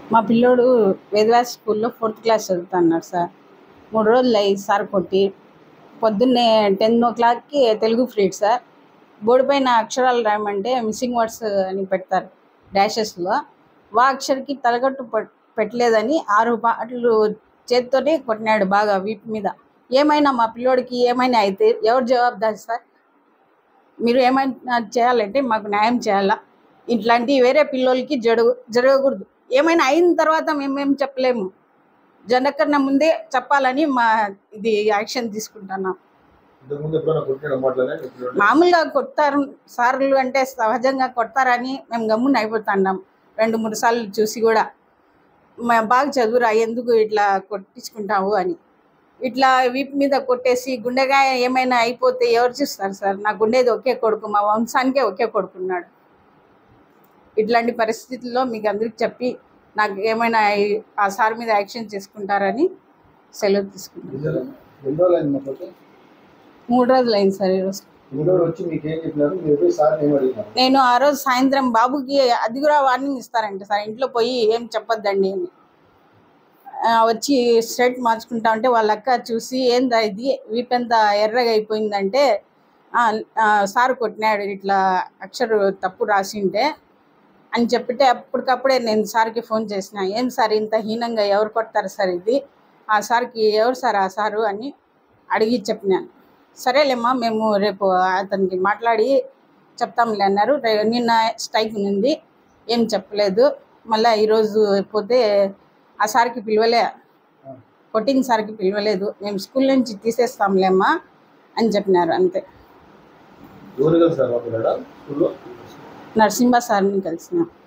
మా పిల్లోడు వేదవ్యాస్ స్కూల్లో ఫోర్త్ క్లాస్ చదువుతున్నాడు సార్ మూడు రోజులు అయ్యి సార్ కొట్టి పొద్దున్నే టెన్ ఓ క్లాక్కి తెలుగు ఫ్రీడ్ సార్ బోర్డు పైన అక్షరాలు రాయమంటే మిస్సింగ్ వర్డ్స్ అని పెడతారు డాషెస్లో వా అక్షర్కి తలగట్టు పట్- పెట్టలేదని ఆరు పాటలు చేత్తోనే కొట్టినాడు బాగా వీపు మీద ఏమైనా మా పిల్లోడికి ఏమైనా అయితే ఎవరు జవాబుదారి సార్ మీరు ఏమైనా చేయాలంటే మాకు న్యాయం చేయాలా ఇట్లాంటి వేరే పిల్లోలకి జరగ జరగకూడదు ఏమైనా అయిన తర్వాత మేమేం చెప్పలేము జనకన్నా ముందే చెప్పాలని మా ఇది యాక్షన్ తీసుకుంటున్నాం ఇంతకుముందు ఎప్పుడైనా కొట్టిన మాటలనే ఇప్పుడు మామూలుగా కొడతారు సార్లు అంటే సహజంగా కొడతారని మేము గమ్మున అయిపోతున్నాం రెండు మూడు సార్లు చూసి కూడా మ- బాగా చదువురా ఎందుకు ఇట్లా కొట్టించుకుంటావు అని ఇట్లా వీపు మీద కొట్టేసి గుండెకాయ ఏమైనా అయిపోతే ఎవరు చూస్తారు సార్ నాకు ఉండేది ఒకే కొడుకు మా వంశానికే ఒకే కొడుకున్నాడు ఇట్లాంటి పరిస్థితుల్లో మీకు అందరికి చెప్పి నాకు ఏమైనా ఈ- ఆ సార్ మీద యాక్షన్ తీసుకుంటారని సెలవు తీసుకుంటాను ఎన్ని రోజులు అయింది మాకు మూడు రోజులు అయింది సార్ ఈరోజు మూడు రోజులు వచ్చి మీకు ఏం చెప్పినారు మీరు పోయి సార్ ఏం అడిగినారు నేను ఆ రోజు సాయంత్రం బాబుకి అది కూడా వార్నింగ్ ఇస్తారంట సార్ ఇంట్లో పోయి ఏం చెప్పొద్దండి అని ఆ, వచ్చి స్ట్రైట్ మార్చుకుంటా ఉంటే వాళ్ళ అక్క చూసి ఏందా ఇది వీపెంత ఎర్రగా అయిపోయిందంటే "ఆ, ఆ, సార్ కొట్టినాడు ఇట్లా అక్షరు తప్పు రాసింటే అని చెప్పితే అప్పటికప్పుడే నేను సార్కి ఫోన్ చేసిన ఏం సార్ ఇంత హీనంగా ఎవరు కొడతారు సార్ ఇది ఆ సార్కి ఎవరు సార్ ఆ సారు అని అడిగి చెప్పినాను సరేలేమ్మా మేము రేపు అతనికి మాట్లాడి చెప్తాంలే అన్నారు రే- నిన్న స్ట్రైక్ ఉంది ఏం చెప్పలేదు మళ్ళీ ఈరోజు పోతే ఆ సార్కి పిలవలే కొట్టిన సార్కి పిలవలేదు మేము స్కూల్ నుంచి తీసేస్తాంలేమ్మా అని చెప్పినారు అంతే ఎవరు కలిసి సార్ మా పిల్లడా స్కూల్లో నరసింహ సార్ని కలిసిన